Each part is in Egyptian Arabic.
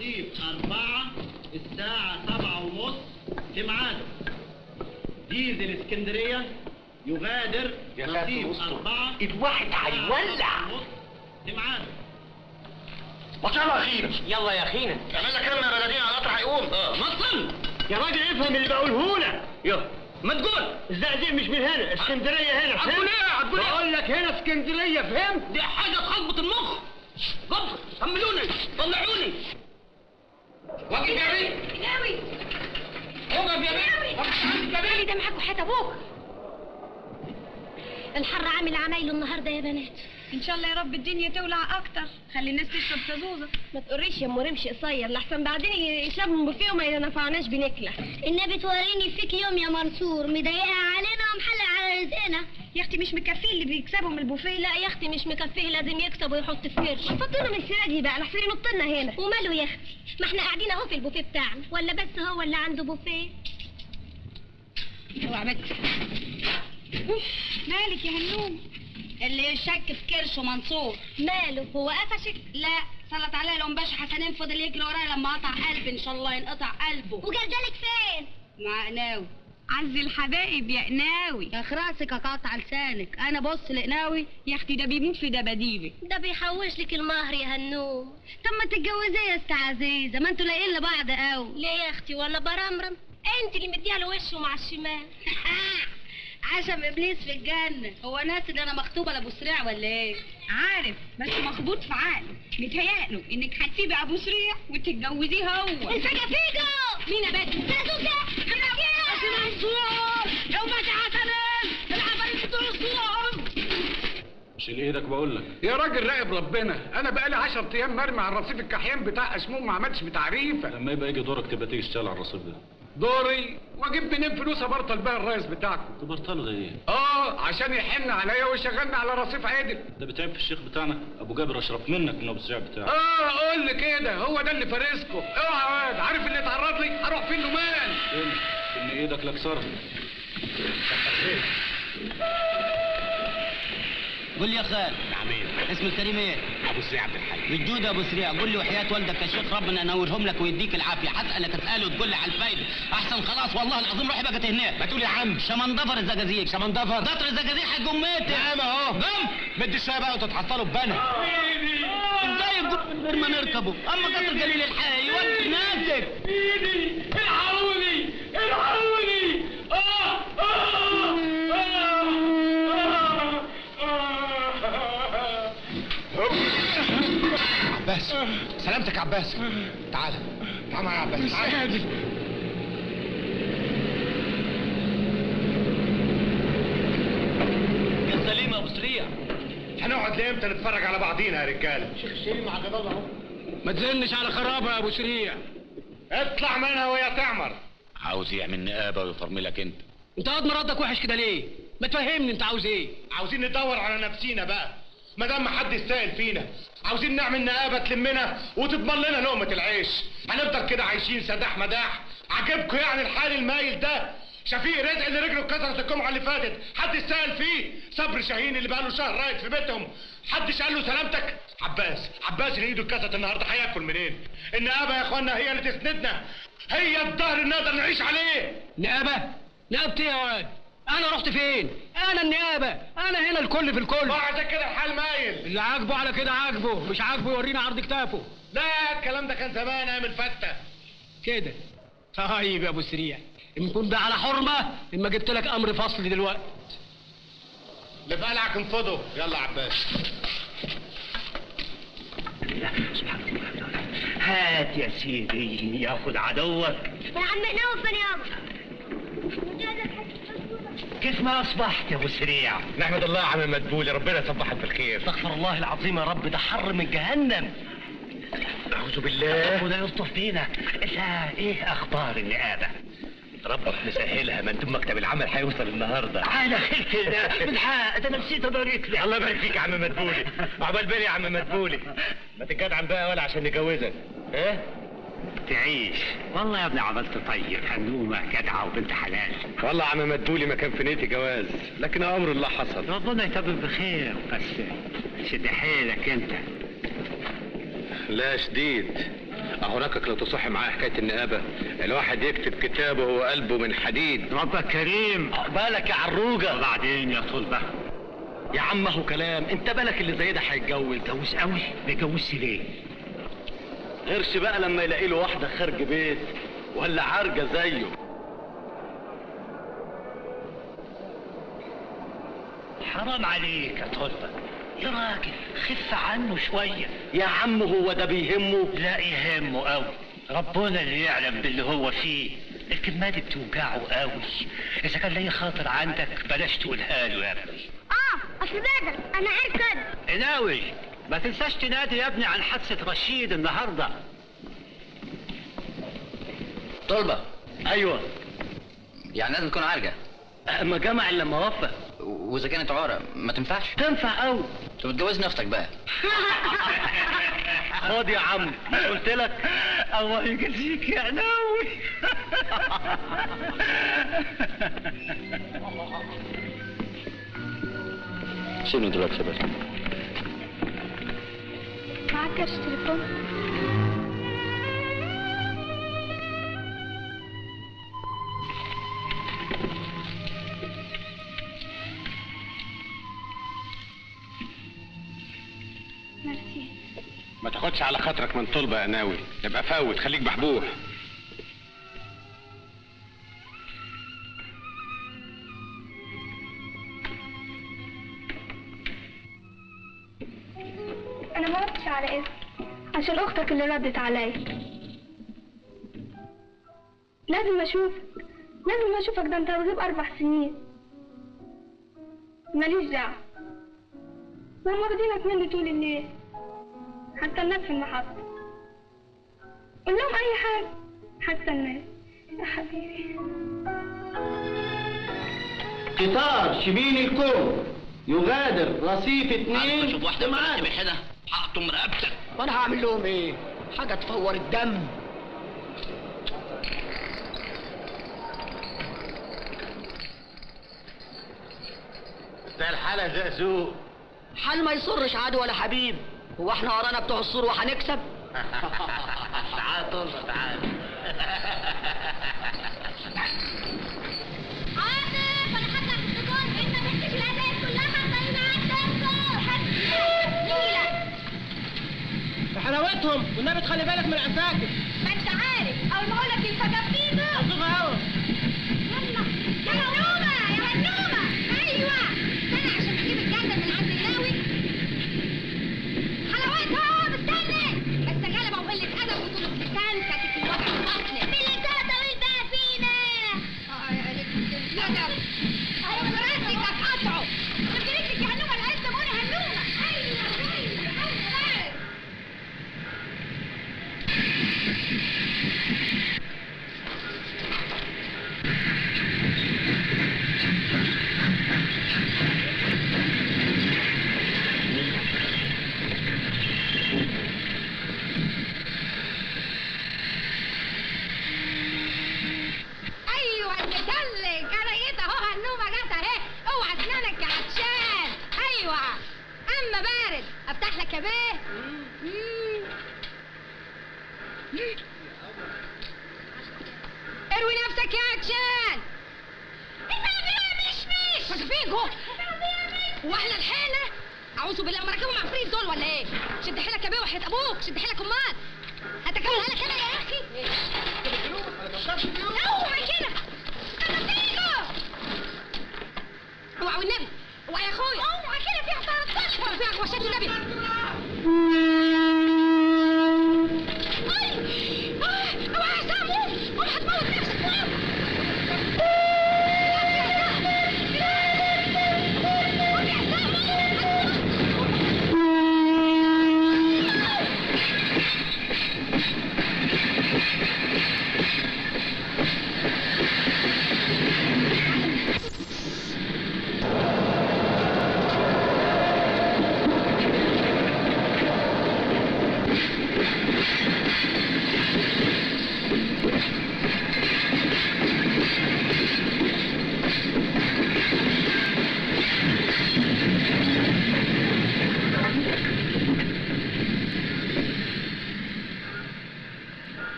نصيب أربعة الساعة سبعة ونص في ميعاده ديزل اسكندرية يغادر يا ساتر نصيب واستر. أربعة الواحد الساعة هيولع. سبعة ونص في ميعاده ما يلا اخينا يلا يا اخينا اعمل لك كلمه يا بلدين على القطر هيقوم مصل يا راجل افهم اللي بقوله لك يلا ما تقول الزقازيق مش من هنا اسكندريه هنا هتقول فهمت ايه هتقول ايه بقول لك هنا اسكندريه فهمت دي حاجه تخبط المخ ضبط حملوني طلعوني وقف يا بيه ناوي وقف يا بيه وقف عندك يا ناوي بيه ده معاك وحياة ابوك الحر عامل عمايله النهارده يا بنات ان شاء الله يا رب الدنيا تولع اكتر خلي الناس تشرب سزوزه ما تقريش يا ام رمش قصير لحسن بعدين يشربوا من بوفيه وما ينفعناش بنكله النبي توريني فيك يوم يا منصور مضايقها علينا ومحلق على رزقنا يا اختي مش مكفيه اللي بيكسبوا من البوفيه لا يا اختي مش مكفيه لازم يكسب ويحط في قرش فطونا من السراجي بقى لحسن ينط لنا هنا وماله يا اختي ما احنا قاعدين اهو في البوفيه بتاعنا ولا بس هو اللي عنده بوفيه اوعى بس مالك يا هنوم اللي يشك في كرشه منصور ماله هو قفشك لا سلط عليا لو باشا حسنين فضل يجري ورايا لما قطع قلبي ان شاء الله ينقطع قلبه وجردلك فين مع قناوي عز الحبايب يا قناوي يا خراسك قطع لسانك انا بص لقناوي يا اختي ده بيموت في دباديبي ده بيحوش لك المهر يا هنوم طب ما تتجوزيه يا است عزيزه ما انتوا لاقيين لبعض قوي ليه يا اختي وانا برمرم انت اللي مديها له وشه مع الشمال عشم ابليس في الجنه هو ناس ان انا مخطوبه لابو سريع ولا ايه عارف بس مخبوط في عقله متهيأله انك هتسيبي ابو سريع وتتجوزيه هو الفجا فيجو مين يا بنت زازوزة يا منصور لو ما تعترف العفاريت بتوع الصيام شيل ايدك بقول لك يا راجل راقب ربنا انا بقالي 10 ايام مرمي على الرصيف الكحيان بتاع اسمهم ما عملتش بتعريفه لما يبقى يجي دورك تبقى تيجي تشتغل على الرصيف ده دوري واجيب منين فلوس ابرطل بيها الرئيس بتاعكم تبرطله ده ايه اه عشان يحن عليا ويشغلني على رصيف عدل ده بتعب في الشيخ بتاعنا ابو جابر اشرف منك من ابو السعيد بتاعك اه قول لي كده هو ده اللي فارسكم اوعى يا واد عارف اللي اتعرض لي هروح فين له مال فين ان ايدك لك صرف قول لي يا خال نعمين اسم الكريم ايه ابو سريع عبد الحي بالجود يا ابو سريع قول لي وحياه والدك يا شيخ ربنا ينورهم لك ويديك العافيه هسالك اساله وتقول لي على الفايده احسن خلاص والله العظيم روح بقى هناك ما تقول يا عم شمندفر الزجاجيج شمندفر دطر الزجاجيج هيجميتك نعم اهو قم بدي شويه بقى وتتحصلوا ببنا ازاي تقول من غير ما نركبه اما قطر قليل الحي يودي ناسك الحقوني الحقوني اه اه عباس سلامتك يا عباس تعال تعال معايا يا عباس تعال يا سليم ابو سريع هنقعد لامتى نتفرج على بعضينا يا رجاله شيخ الشيرين مع جلال اهو ما تزنش على خرابه يا ابو سريع اطلع منها ويا تعمر عاوز يعمل نقابه ويفرملك انت انت قد ردك وحش كده ليه ما تفهمني انت عاوز ايه عاوزين ندور على نفسينا بقى ما دام محدش سائل فينا عاوزين نعمل نقابه تلمنا وتضمن لنا لقمه العيش هنفضل كده عايشين سداح مداح عجبكم يعني الحال المايل ده شفيق رزق اللي رجله اتكسرت الجمعه اللي فاتت حد سائل فيه صبر شاهين اللي بقاله شهر رايد في بيتهم حدش قال له سلامتك عباس عباس اللي ايده اتكسرت النهارده هياكل منين النقابه يا اخوانا هي اللي تسندنا هي الظهر اللي نقدر نعيش عليه نقابه نقابتي يا واد انا رحت فين انا النيابه انا هنا الكل في الكل وعشان كده الحال مايل اللي عاجبه على كده عاجبه مش عاجبه يورينا عرض كتافه لا الكلام ده كان زمان ايام الفته كده طيب يا ابو سريع ان كنت على حرمه اما جبت لك امر فصل دلوقتي اللي في قلعك انفضه يلا يا عباس هات يا سيدي ياخد عدوك يا عم نوف يابا كيف ما اصبحت يا ابو سريع نحمد الله يا عم مدبولي ربنا يصبحك بالخير استغفر الله العظيم يا رب ده حر من جهنم اعوذ بالله وده يلطف فينا انت ايه اخبار النقابه ربك مسهلها ما انتم مكتب العمل هيوصل النهارده على خير كده بالحق ده انا نسيت ابارك لك الله يبارك فيك يا عم مدبولي عقبال بالي يا عم مدبولي ما تتجدعن بقى ولا عشان نجوزك ايه تعيش والله يا ابني عملت طيب هنومه جدعه وبنت حلال والله يا عم مدبولي ما كان في نيتي جواز لكن امر الله حصل ربنا يتمم بخير بس شد حيلك انت لا شديد اهو ركك لو تصح معاه حكايه النقابه الواحد يكتب كتابه وهو قلبه من حديد ربك كريم بالك يا عروجه وبعدين يا طلبه يا عم هو كلام انت بالك اللي زي ده هيتجوز جوز قوي ما يجوزش ليه غيرش بقى لما يلاقي له واحده خارج بيت ولا عارجه زيه حرام عليك يا طلبه يا راجل خف عنه شويه يا عم هو ده بيهمه لا يهمه قوي ربنا اللي يعلم باللي هو فيه الكلمه دي بتوجعه قوي اذا كان لي خاطر عندك بلاش تقولها له يا ابني اه اصل بدر انا عارف كده ناوي ما تنساش تنادي يا ابني عن حادثه رشيد النهارده طلبه ايوه يعني لازم تكون عارجه اما جمع الا لما وفى واذا كانت عوره ما تنفعش تنفع قوي طب اتجوزني اختك بقى خد يا عم قلت لك الله يجزيك يا ناوي سيبني دلوقتي يا باشا معاك كاش تليفون ميرسي ما تاخدش على خاطرك من طلبه يا ناوي يبقى فوت خليك بحبوح انا ما ردتش على اسم عشان اختك اللي ردت عليا لازم اشوفك لازم اشوفك ده انت هتغيب اربع سنين ماليش دعوه هم واخدينك مني طول الليل حتى الناس في المحطة قول لهم اي حاجة حتى الناس يا حبيبي قطار شبين الكون يغادر رصيف اتنين شوف واحده معاك بحدة حقطم رقبتك وانا هعمل لهم ايه حاجه تفور الدم ده الحالة زقزوق حال ما يصرش عدو ولا حبيب هو احنا ورانا بتوع السور وهنكسب تعال طلبة تعال عاطف انا هطلع في الدكان انت ما تكتبش الهدايا كلها طيب عندك حلاوتهم والنبي تخلي بالك من العساكر ما انت عارف اول ما اقول لك الفجر فينا حظوظها قوي يلا يا هنومة يا هنومة ايوه استنى عشان اجيب الجردل من عند الناوي حلاوتها مستني بس غلبة وقلة ادب وطول اللسان كانت الوجع في البطن باللسان طويل بقى فينا اه يا قلة الندب ايوه راسك هتقطعه رجلتك يا هنومة العزة وانا هنومة ايوه ايوه ايوه ايوه المدلك انا جيت اهو هالنومه جت اهي اوعى اسنانك يا عطشان ايوه اما بارد افتح لك يا بيه مم. مم. اروي نفسك يا عطشان مش مش فاسفيجو واحنا الحيله اعوذ بالله ما راكبهم عفريت دول ولا ايه شد حيلك يا بيه وحياه ابوك شد حيلك امال هتكملها لك انا يا اخي اوعى كده فاسفيجو اوعى والنبي اوعى يا اخويا اوعى كده فيها 13 فيها غوشات النبي أي! آه! اوعى يا سامو اوعى هتموت نفسك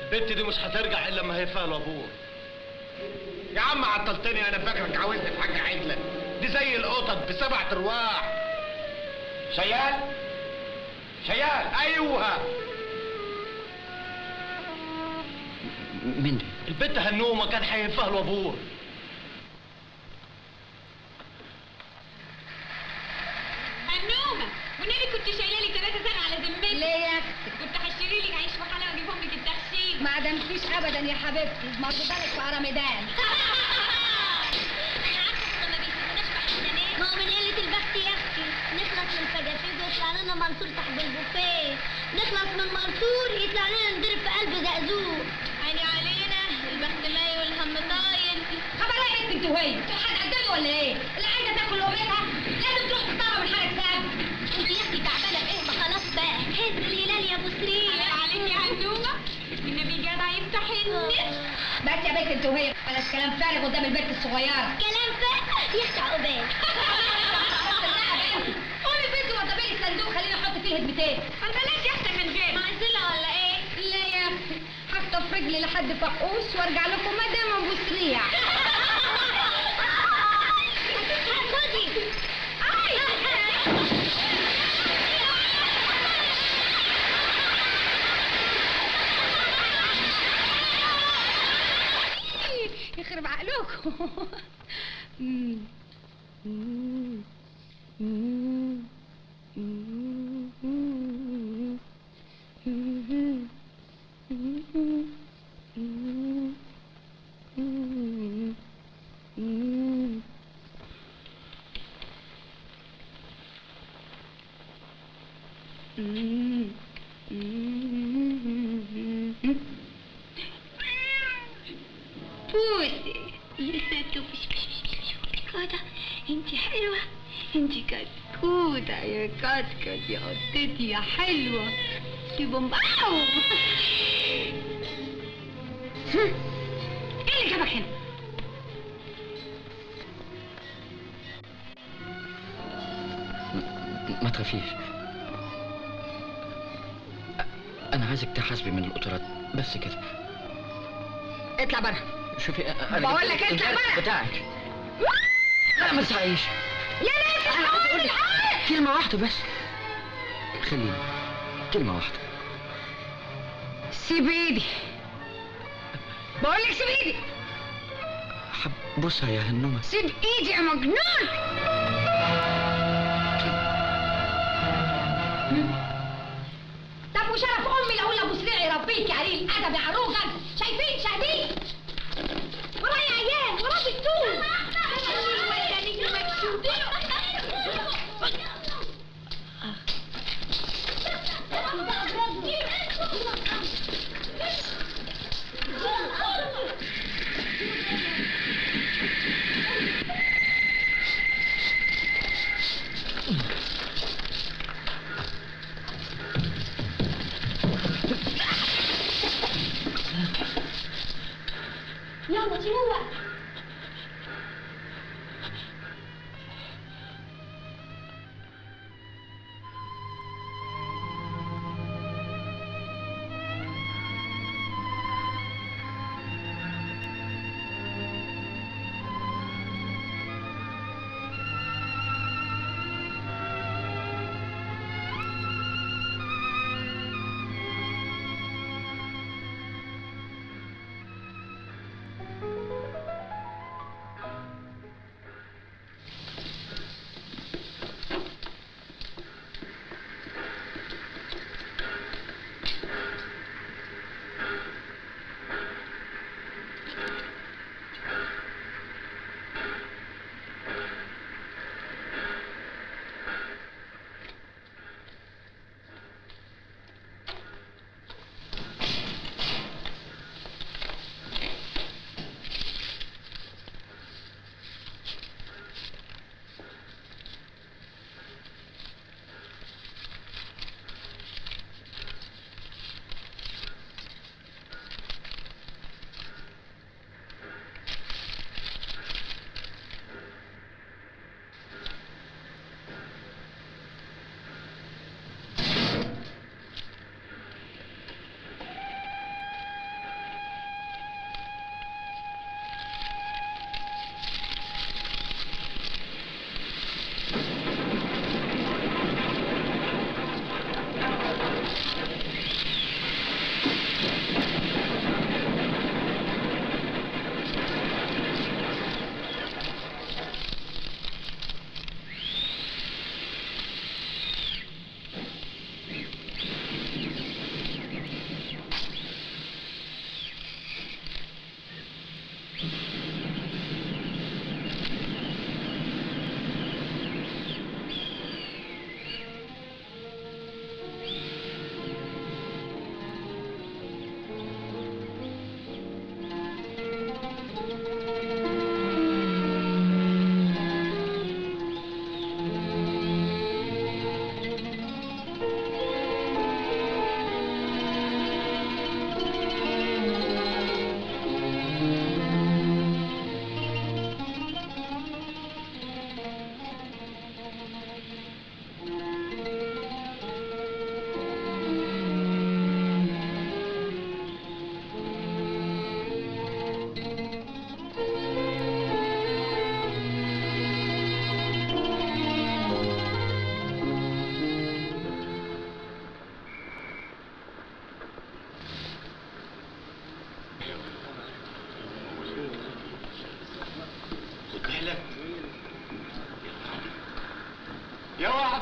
البت دي مش هترجع الا لما هيفها له ابوه يا عم عطلتني انا فاكرك عاوزني في حاجه عدله دي زي القطط بسبع ارواح شيال شيال ايوه مين دي؟ البت هنومه كان هيفها له ابوه هنومه والنبي كنت شايله لي ثلاثة سنة على ذمتي ليه يا اختي كنت هشتري لك عيش وحلا واجيبهم لك التخشيب ما دمتيش ابدا يا حبيبتي ما بالك في رمضان ما هو من قلة البخت يا اختي نخلص من فجافيج ويطلع لنا منصور تحت البوفيه نخلص من منصور يطلع لنا نضرب في قلب زقزوق عيني علينا البخت ماي والهم طايل خبر ايه يا بنت وهي انتوا هتقدموا ولا ايه اللي عايزه تاكل لقمتها لازم تروح تطلع من حالك ساب انت يا اختي تعبانه بايه ما خلاص بقى هز الهلال يا ابو سريع عليك يا هنومه النبي جدع يفتح النفس بس يا بنت انت وهي بلاش كلام فارغ قدام البنت الصغيره كلام فارغ يا اختي عقبال قولي بنت وضبي لي الصندوق خليني احط فيه هدمتين بلاش يا اختي من غير معزله ولا ايه لا يا اختي هخطف رجلي لحد فقوس وارجع لكم مدام ابو سريع خدي يخرب عقلكم بوسي يا كده انت حلوه انت كتكوته يا كتكت يا قطتي يا حلوه يا بمباو ايه اللي جابك هنا ما تخافيش انا عايزك تحاسبي من القطارات بس كده اطلع بره شوفي انا بقول جبت لك اطلع الجرس بره. بتاعك لا ما تسعيش يا ناس انا عايز اقول لك كلمه واحده بس خليني كلمه واحده سيب ايدي بقول لك سيب ايدي حب بصها يا هنومه سيب ايدي يا مجنون طب وشرف امي لو ابو سريع يربيك يا قليل ادب يا عروجه شايفين شاهدين ورايا عيال ورايا الدول يلا شنو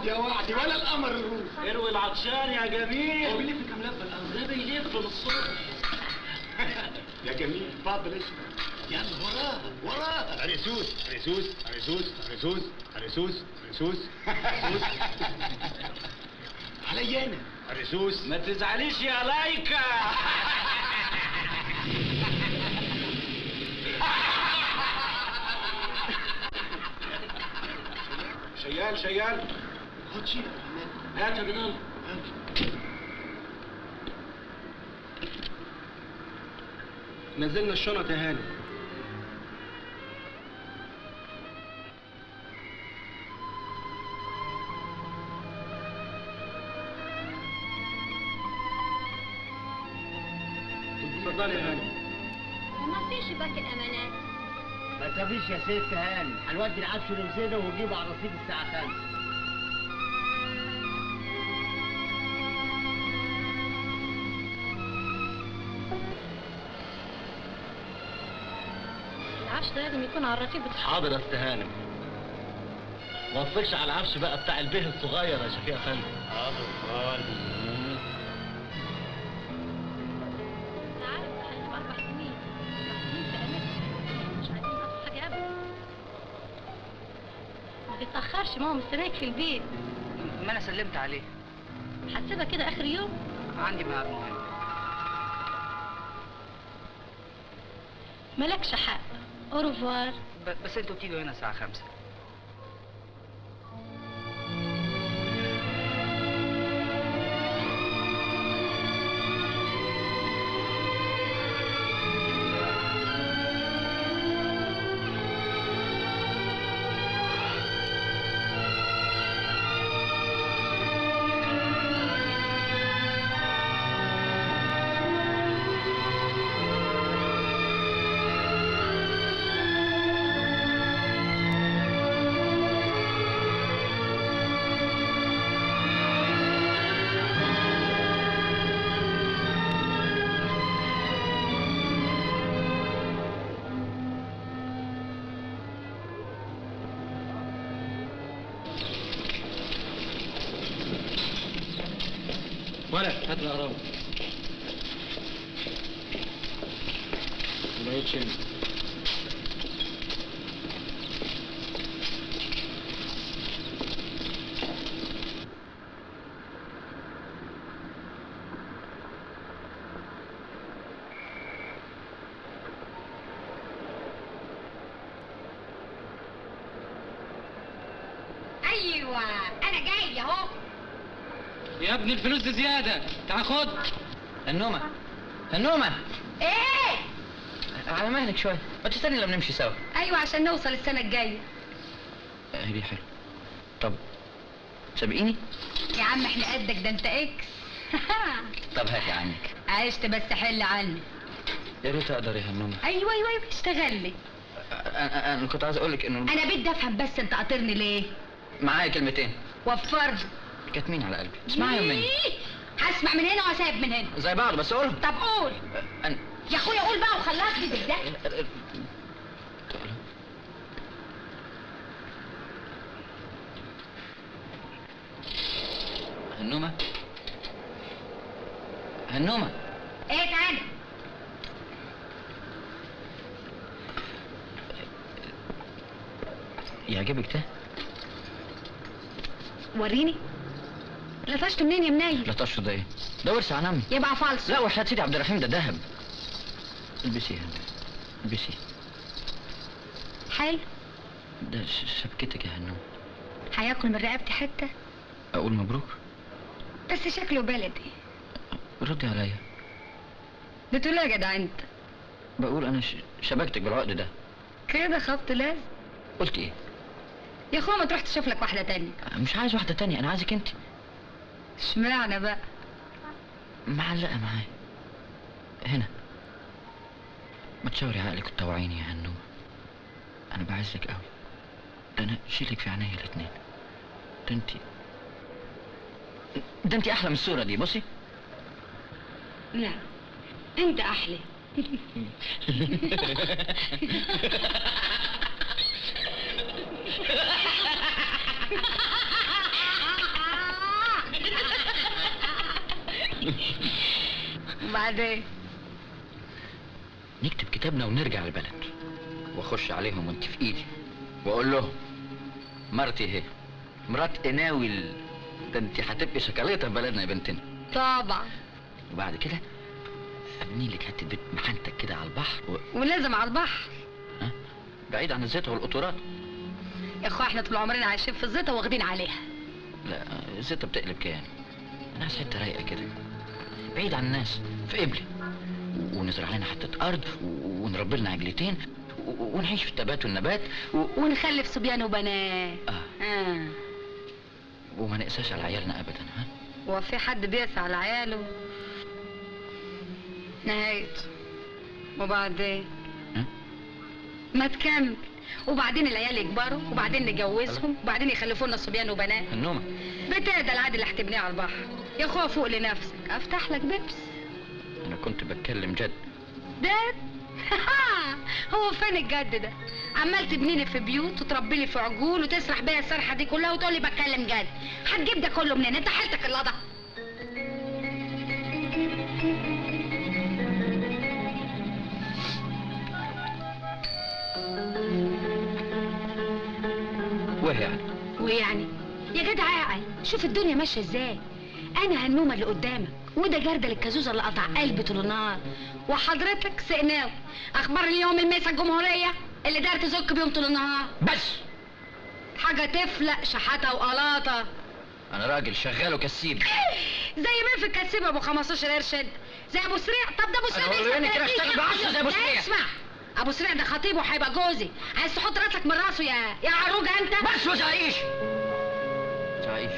يا وعدي ولا القمر الروح اروي العطشان يا جميل هو بيلف كام لفه الاول ده بيلف للصبح يا جميل اتفضل اشرب يلا وراها وراها ريسوس ريسوس ريسوس ريسوس ريسوس ريسوس ريسوس عليا انا ريسوس ما تزعليش يا لايكا شيال شيال خد شيل هات يا جنان نزلنا الشنط يا هاني اتفضلي يا هاني وما فيش باقي الامانات ما تخافيش يا ست هاني هنودي العفش لمسينا ونجيبه على رصيد الساعة 5 العفش ده لازم يكون على الرصيف بتاع حاضر يا ست هانم ما وفقش على العفش بقى بتاع البيه الصغير يا شفيق افندي حاضر خالص انت عارف احنا اربع سنين اربع سنين في امريكا مش عايزين نقص حاجه ابدا ما تتاخرش ما هو مستناك في البيت ما انا سلمت عليه هتسيبها كده اخر يوم عندي ميعاد مهم مالكش حق اوروفوار ب- بس انتوا بتيجوا هنا الساعة خمسة ولا هات الأهرام ما لقيتش انت ايوه انا جاي اهو يا ابني الفلوس دي زيادة تعال خد النومة النومة ايه على مهلك شوية ما تستني لما نمشي سوا ايوه عشان نوصل السنه الجايه هي حلو طب سابقيني يا عم احنا قدك ده انت اكس طب هاتي عنك عشت بس حل عني يا ريت اقدر يا هنومة ايوه ايوه ايوه اشتغل لي انا أنا كنت عايز اقول لك انه انا بدي افهم بس انت قاطرني ليه معايا كلمتين وفر كاتمين على قلبي اسمعي مني إيه؟ هسمع من هنا واسيب من هنا زي بعض بس قول طب قول أنا... يا اخويا قول بقى وخلصني بالذات هنومة هنومة ايه تعالى يعجبك ده وريني لطشته منين يا منيل لا تشرب ده ايه ده ورث عن عمي يبقى فالص لا وحياة سيدي عبد الرحيم ده ذهب البسيها البسي حلو ده ش- شبكتك يا هنوم هياكل من رقبتي حته اقول مبروك بس شكله بلدي ردي عليا بتقول إيه يا جدع انت بقول انا ش... شبكتك بالعقد ده كده خبط لازم قلت ايه يا اخويا ما تروح تشوف لك واحده تانية مش عايز واحدة تانية انا عايزك انت اشمعنى بقى معلقة معايا هنا ما تشاوري عقلك وتطوعيني يا هنوم انا بعزك قوي ده انا شيلك في عينيا الاتنين ده انت ده انت احلى من الصورة دي بصي لا انت احلى وبعدين نكتب كتابنا ونرجع البلد واخش عليهم وانت في ايدي واقول له مرتي اهي مرات قناوي ده انت هتبقي شكاليطه في بلدنا يا بنتنا طبعا وبعد كده ابني لك حته بيت محنتك كده على البحر و... ولازم على البحر بعيد عن الزيت والقطورات يا اخويا احنا طول عمرنا عايشين في الزيطه واخدين عليها لا الزيتة بتقلب كيان انا عايز حته رايقه كده بعيد عن الناس في قبلي ونزرع لنا حته ارض و- ونربي لنا عجلتين و- ونعيش في التبات والنبات و... ونخلف صبيان وبنات آه. آه. وما نقساش على عيالنا ابدا ها هو في حد بيقسى على عياله نهايته وبعدين ها؟ ما تكمل وبعدين العيال يكبروا وبعدين نجوزهم وبعدين يخلفوا لنا صبيان وبنات النومه بتاع ده العادي اللي هتبنيه على البحر يا اخويا فوق لنفسك افتح لك بيبس انا كنت بتكلم جد ده هو فين الجد ده عمال تبنيني في بيوت وتربي لي في عجول وتسرح بيا السرحه دي كلها وتقول لي بتكلم جد هتجيب ده كله منين انت حالتك اللضع وهي يعني ويعني يا جدع عاقل شوف الدنيا ماشيه ازاي انا هنومه اللي قدامك وده جردل الكازوزه اللي قطع قلبي طول النهار وحضرتك سقناوي اخبار اليوم الميسه الجمهوريه اللي دار تزك بيهم طول النهار بس حاجه تفلق شحاته وقلاطه انا راجل شغال وكسيب زي مين في الكسيب ابو 15 قرش انت زي ابو سريع طب ده ابو سريع أنا بيشرب وريني كده 30 أشتغل بعشرة زي أبو لا سريع. اسمع ابو سريع ده خطيب وهيبقى جوزي عايز تحط راسك من راسه يا يا عروجه انت بس وتعيش تعيش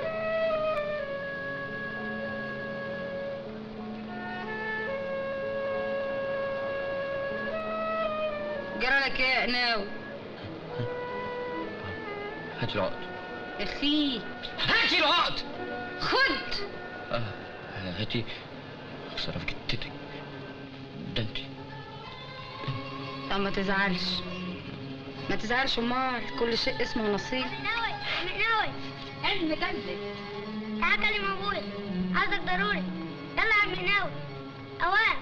جرالك ايه يا قناوي هات العقد اخي هاتي العقد خد آه هاتي صرف جتتك ده انت طب ما تزعلش ما تزعلش امال كل شيء اسمه نصيب ناوي ناوي علم كذب تعال كلم ابويا عايزك ضروري يلا يا عم ناوي اوان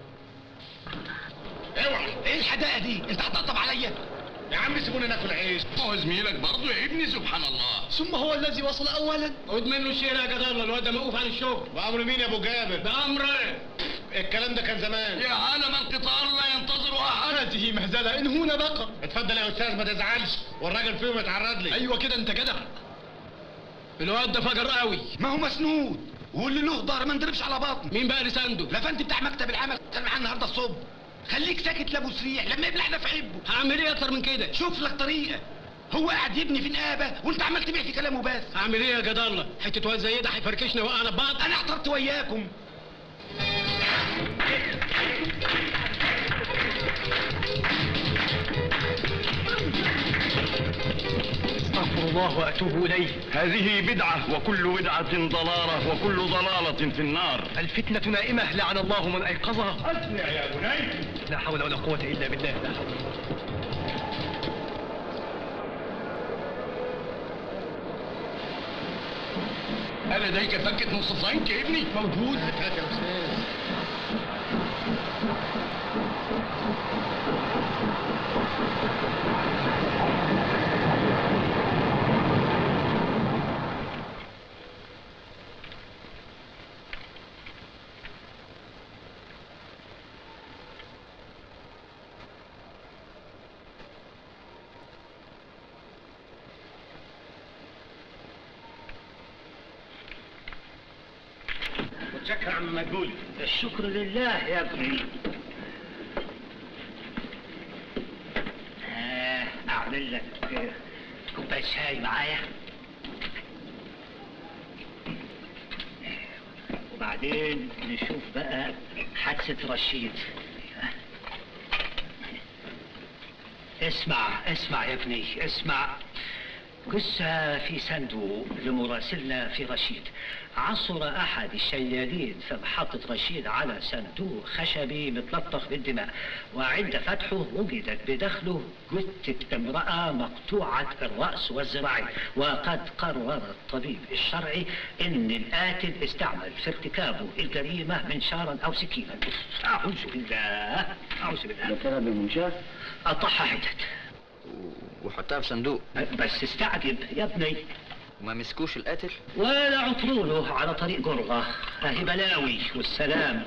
اوعى ايه الحداقه دي انت هتطبطب عليا يا عم سيبونا ناكل عيش هو زميلك برضه يا ابني سبحان الله ثم هو الذي وصل اولا خد منه الشيء يا جدع الله الواد ده موقوف عن الشغل بامر مين يا ابو جابر بأمره الكلام ده كان زمان يا عالم القطار لا ينتظر احد هذه مهزله انهونا بقى اتفضل يا استاذ ما تزعلش والراجل فيهم يتعرض لي ايوه كده انت جدع الواد ده فجر قوي ما هو مسنود واللي له ظهر ما نضربش على بطنه مين بقى اللي سانده لفنت بتاع مكتب العمل كان معاه النهارده الصبح خليك ساكت لابو سريع لما يبلع ده في عبه هعمل ايه اكتر من كده شوف لك طريقه هو قاعد يبني في نقابه وانت عمال تبيع في كلامه بس هعمل ايه يا جدع الله حته واد زي ده هيفركشنا وقعنا ببعض انا احترت وياكم استغفر الله واتوب اليه هذه بدعة وكل بدعة ضلالة وكل ضلالة في النار الفتنه نائمه لعن الله من ايقظها اسمع يا بني لا حول ولا قوه الا بالله لا حول هل لديك فكة نص فرنك يا ابني؟ موجود هات يا استاذ متشكر عم مجهول الشكر لله يا ابني آه، اعمل لك آه، كوبايه شاي معايا وبعدين نشوف بقى حادثه رشيد اسمع اسمع يا ابني اسمع قصة في صندوق لمراسلنا في رشيد عثر أحد الشيالين في محطة رشيد على صندوق خشبي متلطخ بالدماء وعند فتحه وجدت بداخله جثة امرأة مقطوعة الرأس والذراعين وقد قرر الطبيب الشرعي أن القاتل استعمل في ارتكابه الجريمة منشارا أو سكينا أعوذ بالله أعوذ بالله ده كده بالمنشار قطعها حتت وحطها في صندوق بس استعجب يا ابني وما مسكوش القاتل ولا عطروله على طريق جرغة اهي بلاوي والسلام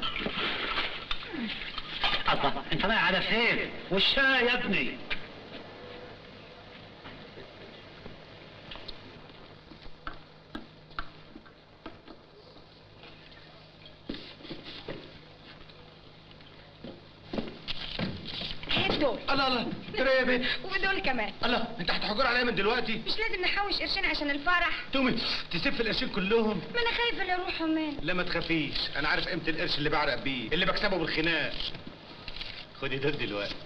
الله انت رايح على فين والشاي يا ابني هات دول الله الله ترى يا بنت ودول كمان الله انت هتحجر عليا من دلوقتي مش لازم نحوش قرشين عشان الفرح تومي تسف القرشين كلهم ما انا خايفه اللي يروحوا من لا ما تخافيش انا عارف قيمه القرش اللي بعرق بيه اللي بكسبه بالخناق خدي دول دلوقتي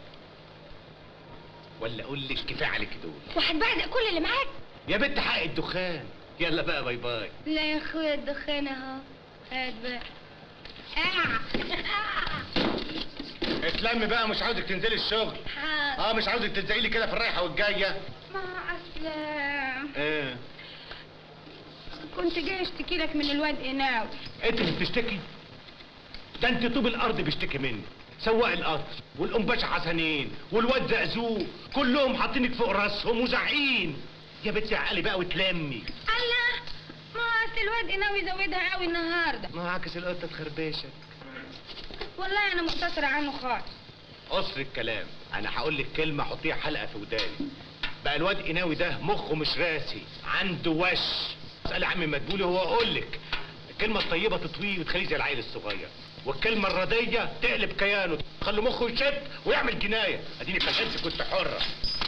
ولا اقول لك كفايه عليك دول وهتبعد كل اللي معاك يا بنت حق الدخان يلا بقى باي باي لا يا اخويا الدخان اهو هات بقى آه. اتلم بقى مش عاوزك تنزلي الشغل اه مش عاوزك تلزقي لي كده في الرايحه والجايه ما اصل ايه كنت جاي اشتكي لك من الواد قناوي انت اللي بتشتكي ده انت طوب الارض بيشتكي مني سواق القطر والام باشا حسنين والواد زقزوق كلهم حاطينك فوق راسهم وزعقين يا بنتي عقلي بقى وتلمي الله ما اصل الواد قناوي زودها قوي النهارده ما عكس القطه تخربشك والله انا مقتصره عنه خالص قصر الكلام انا هقول لك كلمه حطيها حلقه في وداني بقى الواد قناوي ده مخه مش راسي عنده وش اسال عمي مدبولي هو اقول لك الكلمه الطيبه تطويه وتخليه زي العيل الصغير والكلمه الرديه تقلب كيانه تخلي مخه يشد ويعمل جنايه اديني فشلت كنت حره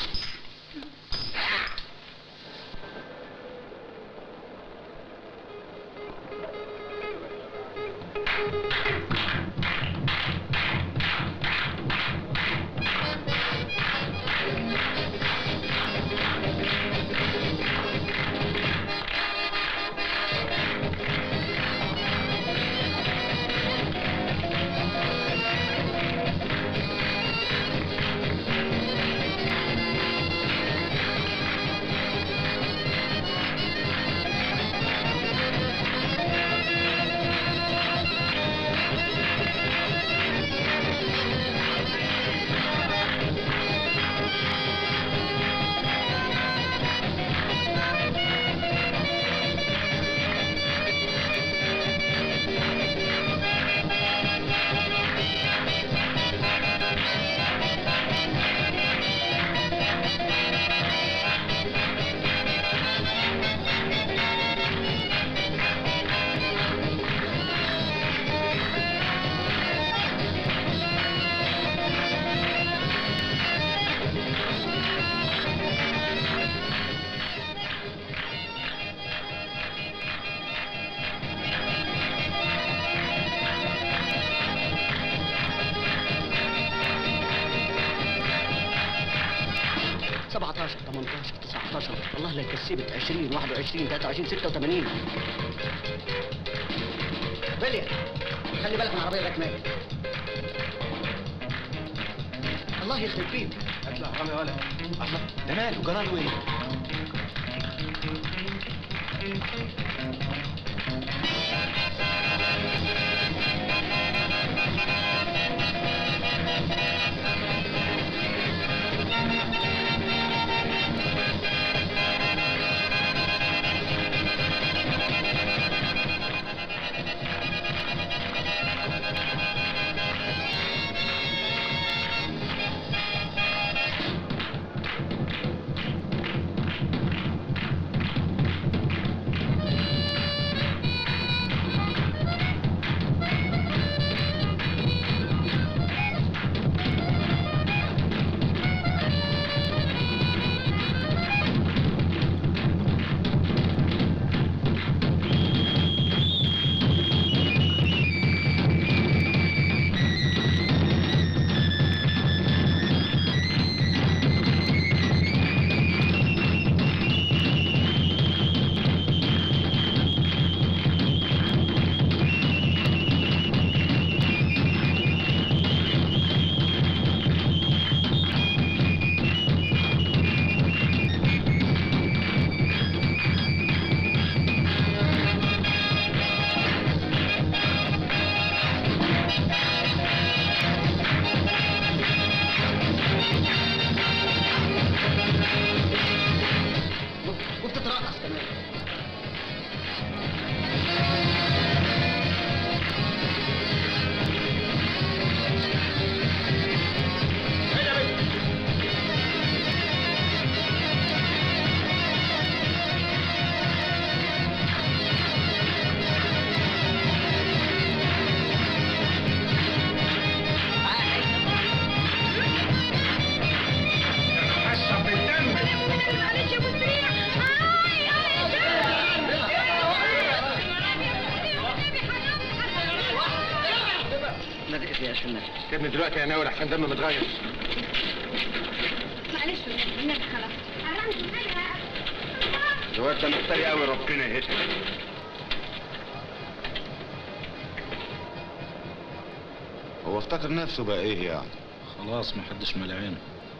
سبعتاشر تمنتاشر تسعتاشر والله لا يكسبك عشرين واحد وعشرين تلاتة وعشرين ستة وثمانين بليا خلي بالك من العربية الركنية الله يخرب بيك اطلع حرامي ولا الله ده ماله جراله ايه سيبني دلوقتي يا ناول احسن دم متغير معلش النبي خلاص حرمت حاجه الواد ده مفتري قوي ربنا يهديه هو افتكر نفسه بقى ايه يعني خلاص محدش ملعينه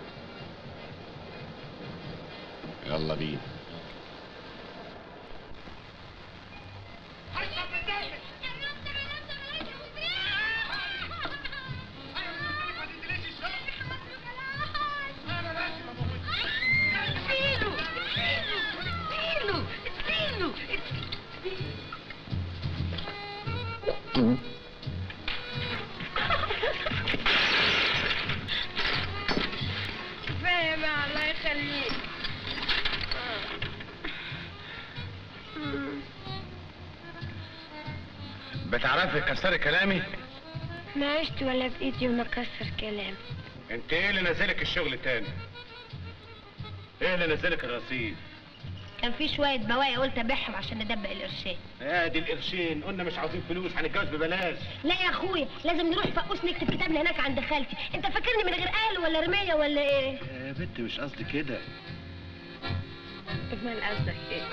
يلا بينا كفايه بقى الله يخليك بتعرفي تكسري كلامي ما عشت ولا بايدي وما كسر كلام انت ايه اللي نزلك الشغل تاني ايه اللي نزلك الرصيف كان في شوية بواقي قلت ابيعهم عشان ندبق القرشين ادي القرشين قلنا مش عاوزين فلوس هنتجوز ببلاش لا يا اخويا لازم نروح فقوس نكتب كتابنا هناك عند خالتي انت فاكرني من غير اهل ولا رمية ولا ايه يا بنت مش قصدي كده امال قصدك ايه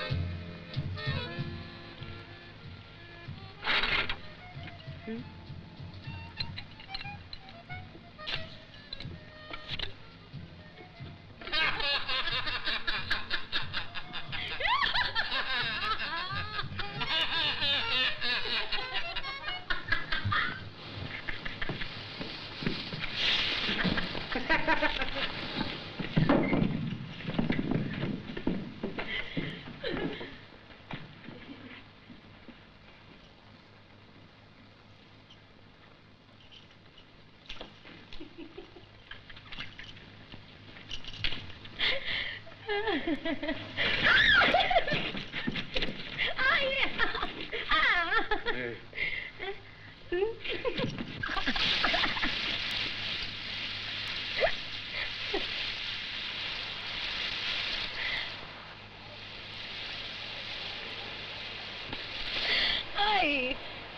اي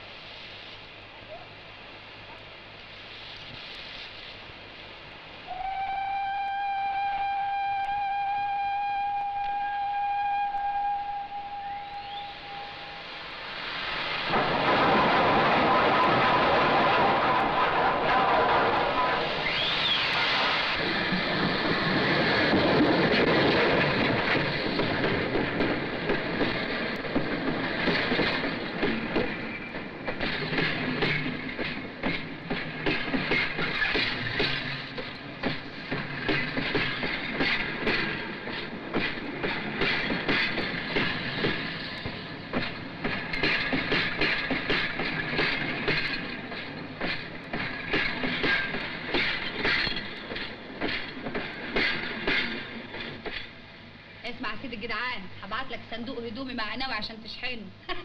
اسمع يا سيدي الجدعان هبعت لك صندوق هدومي مع ناوي عشان تشحنه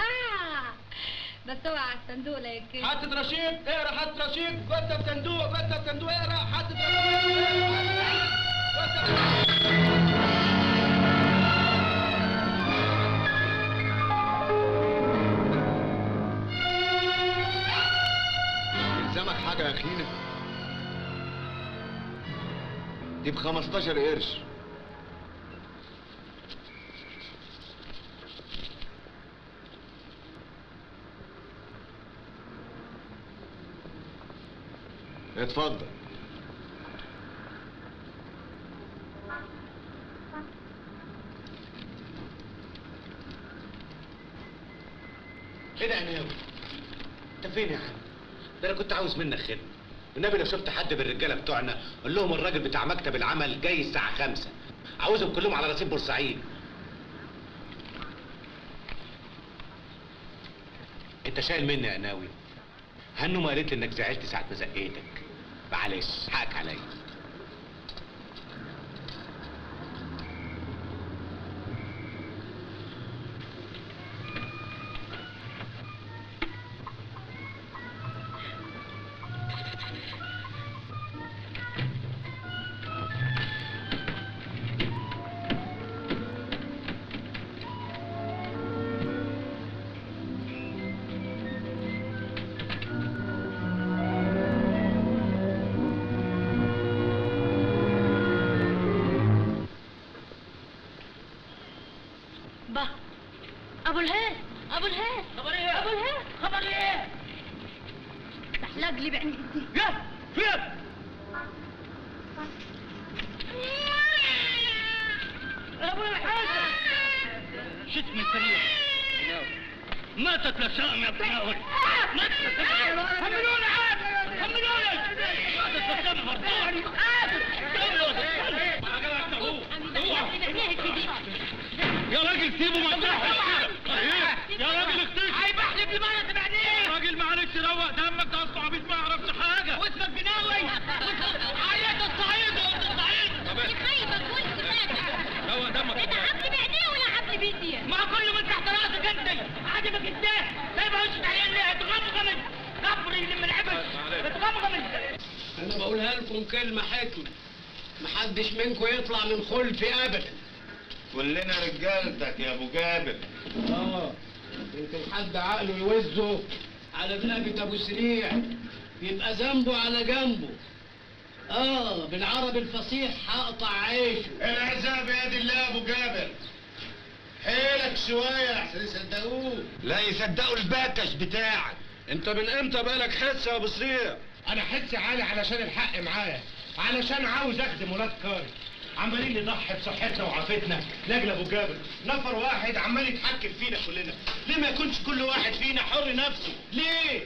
بس اوعى الصندوق لا يكفي حتة رشيد اقرا حتة رشيد جثة في صندوق جثة في صندوق اقرا حتة رشيد يلزمك حاجة يا اخينا دي ب 15 قرش اتفضل ايه ده يا ناوي؟ انت فين يا عم؟ ده انا كنت عاوز منك خدمه النبي لو شفت حد من الرجاله بتوعنا قول لهم الراجل بتاع مكتب العمل جاي الساعه خمسة عاوزهم كلهم على رصيد بورسعيد انت شايل مني يا ناوي هنو ما قالت لي انك زعلت ساعه ما زقيتك معلش حقك عليا ابو الهاد ابو الهاد خبر ايه ابو الهاد خبر ايه تحلق لي بعيني يا فين ابو الحسن شتم السريع ماتت لسام يا بناول ماتت لسام حملوني عاد حملوني ماتت لسام مرضوني يا راجل سيبه ما يا راجل اختيك هيبحلف لي مرة بعدين يا راجل معلش روق دمك ده اصله عبيط ما يعرفش حاجة واسمك بناوي عيط الصعيد قلت الصعيد خايبك قلت فاتح روق دمك انت عبد بعينيه ولا عبد بيديه ما كله من تحت راسك انت عجبك ازاي سايبها وشك عليه ليه اتغمغمت كفري اللي من العبد اتغمغمت انا بقولها لكم كلمه حكمه محدش منكم يطلع من خلفي ابدا كلنا رجالتك يا ابو جابر اه يمكن حد عقله يوزه على بلابة ابو سريع يبقى ذنبه على جنبه اه بالعربي الفصيح هقطع عيشه العذاب يد الله يا ابو جابر حيلك شويه احسن يصدقوه لا يصدقوا الباكش بتاعك انت من امتى بقالك حس يا ابو سريع انا حسي عالي علشان الحق معايا علشان عاوز اخدم ولاد كاري عمالين نضحي بصحتنا وعافتنا لاجل ابو جابر نفر واحد عمال يتحكم فينا كلنا ليه ما يكونش كل واحد فينا حر نفسه ليه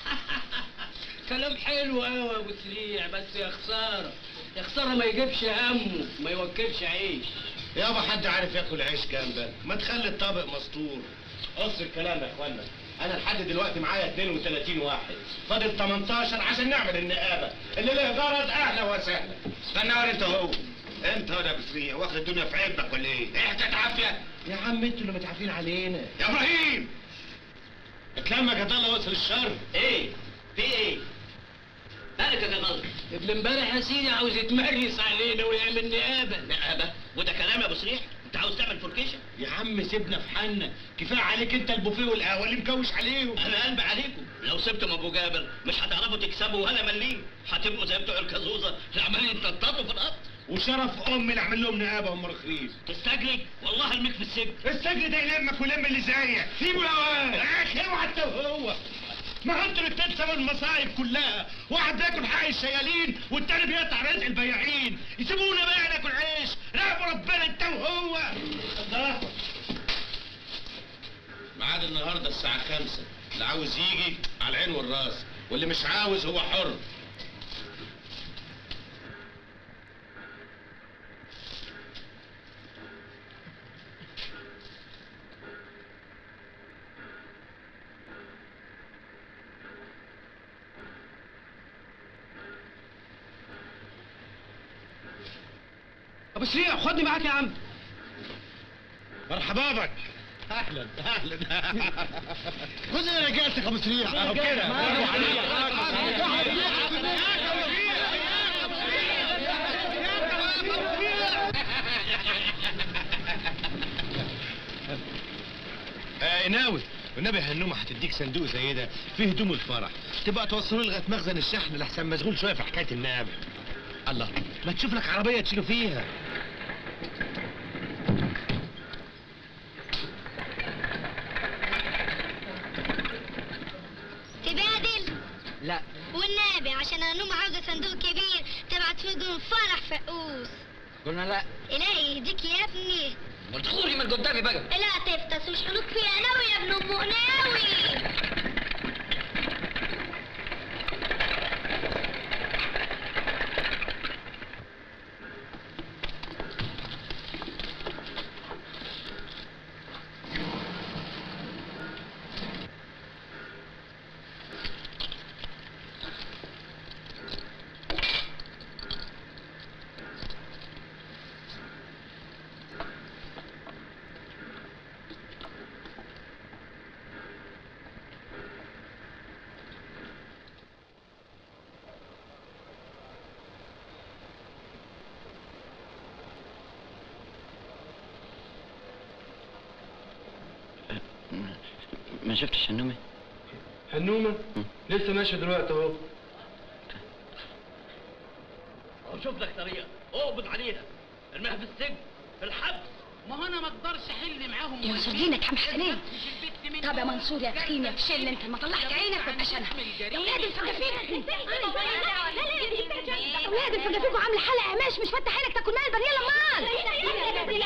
كلام حلو قوي يا ابو سريع بس يا خساره يا خساره ما يجيبش همه ما يوكلش عيش يابا حد عارف ياكل عيش كام ده ما تخلي الطابق مسطور قص الكلام يا اخوانا انا لحد دلوقتي معايا 32 واحد فاضل 18 عشان نعمل النقابه اللي له غرض اهلا وسهلا استنى انت هو انت ولا بسرية واخد الدنيا في عيبك ولا ايه؟ ايه حكايه عافيه؟ يا عم انتوا اللي متعافين علينا يا ابراهيم اتلمك يا طلع وصل الشر ايه في ايه مالك يا جمال ابن امبارح يا سيدي عاوز يتمرس علينا ويعمل نقابه نقابة وده كلام يا ابو سريح انت عاوز تعمل فوركيشن يا عم سيبنا في حالنا كفايه عليك انت البوفيه والقهوه اللي مكوش عليهم انا قلبي عليكم لو سبتم ابو جابر مش هتعرفوا تكسبوا ولا مليم هتبقوا زي بتوع الكازوزه اللي عمالين يتنططوا في الارض وشرف امي اللي اعمل لهم نقابه هم رخيص تستجري والله ارميك في السجن السجن ده يلمك ويلم اللي زيك سيبه يا واد يا اخي اوعى انت وهو ما انتوا اللي بتنسوا المصايب كلها واحد بياكل حق الشيالين والتاني بيقطع رزق البياعين يسيبونا بقى ناكل عيش راقبوا ربنا انت وهو الله ميعاد النهارده الساعة خمسة اللي عاوز يجي على العين والراس واللي مش عاوز هو حر ابو سريع خدني معاك يا عم مرحبا بك اهلا اهلا خذ رجالتك يا ابو سريع اهو كده آه ناوي والنبي هنومة هتديك صندوق زي ده فيه هدوم الفرح تبقى توصلوا لغايه مخزن الشحن لحسن مشغول شويه في حكايه النقابه الله ما تشوف لك عربيه تشيلوا فيها تبادل لا والنبي عشان انوم عاوزه صندوق كبير تبعت فيه هدوم فرح فقوس قلنا لا الهي يهديك يا ابني ادخلي من قدامي بقى لا تفتس مش حنوك فيها ناوي يا ابن ام ناوي ما شفتش النومة هنومه لسه ماشي دلوقتي اهو شوف لك طريقه اقبض عليها ارميها في السجن في الحبس ما هو انا ما اقدرش احل معاهم يا منصور دينك يا حسنين طب يا منصور يا تخين يا فشل انت ما طلعت عينك وابقاش انا يا ولاد الفجافيج يا ولاد الفجافيج وعامله حلقه قماش مش فاتح عينك تاكل مال يلا مال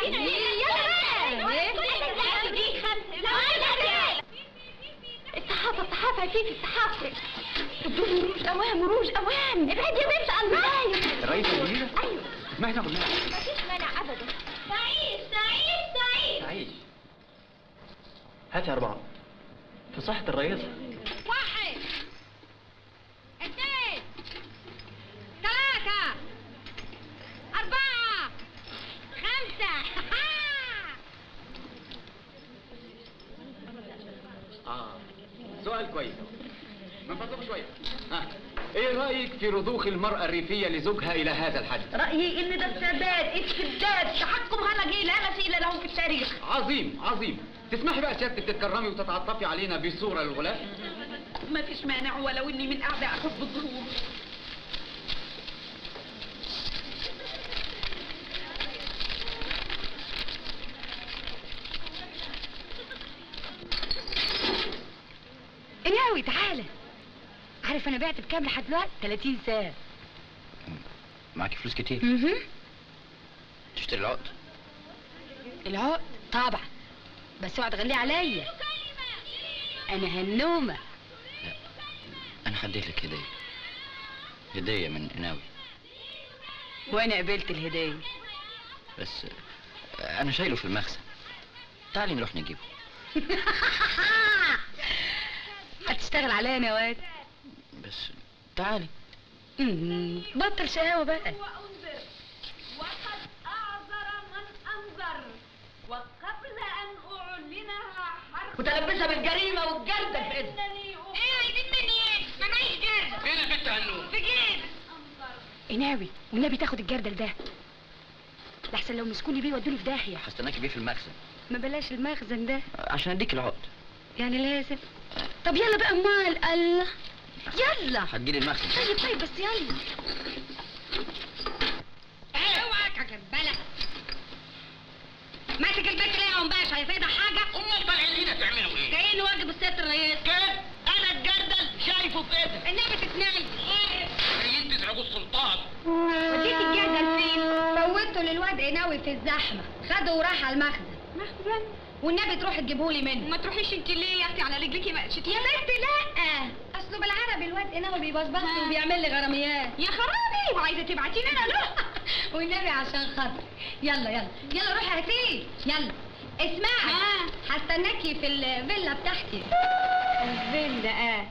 الصحافه الصحافه يا سيدي الصحافه روج اوام روج اوام ابعد يا بنت الله الرئيس الجديدة؟ ايوه ما احنا كلنا مفيش مانع ابدا سعيد سعيد سعيد عيش هات يا أربعة في صحة الرئيس واحد اثنين ثلاثة أربعة خمسة اه سؤال كويس من فضلكم شويه ها ايه رايك في رضوخ المراه الريفيه لزوجها الى هذا الحد رأيي إن ده استعداد استبداد تحكم هلجي لا مثيل له في التاريخ عظيم عظيم تسمحي بقى سيادتك تتكرمي وتتعطفي علينا بصوره للغلاف ما فيش مانع ولو إني من أعداء حب الظهور ناوي تعالى عارف انا بعت بكام لحد دلوقتي 30 ساعه معاكي فلوس كتير اها تشتري العقد العقد طبعا بس اوعى تغليه عليا انا هنومه أنا هديت لك هدية هدية من قناوي وانا قبلت الهديه بس آه، أنا شايله في المخزن تعالي نروح نجيبه هتشتغل عليا يا واد بس تعالي مم، بطل شقاوه بقى وقد أعذر من أنذر وقبل أن أعلنها حرب متلبسه بالجريمه والجرده في ايدها ايه عايزين مني ايه؟ ما معيش جردة فين البت هنوم في جيب قناوي والنبي تاخد الجردل ده لحسن لو مسكوني بيه يودوني في داهيه هستناكي بيه في المخزن ما بلاش المخزن ده عشان أديك العقد يعني لازم طب يلا بقى امال الله يلا هتجيلي المخزن طيب طيب بس يلا اوعى كجبلة ماسك البيت ليه يا ام باشا هيفيدها حاجة؟ امال طالعين هنا تعملوا ايه؟ جايين نواجب الست الرئيس كده انا الجردل شايفه في ايدك النبي تسمعي جايين تزعجوا السلطان وديت الجردل فين؟ فوتته للواد قناوي في الزحمة خده وراح على المخزن مخزن؟ والنبي تروحي تجيبهولي منه ما تروحيش انت ليه يا اختي على رجليكي ما يا بنتي لا اصله بالعربي الواد قناوي بيبصبص وبيعمل لي غراميات يا خرابي وعايزه تبعتيني انا له والنبي عشان خاطر يلا يلا يلا روحي هاتيه يلا اسمعي هستناكي في الفيلا بتاعتي الفيلا اه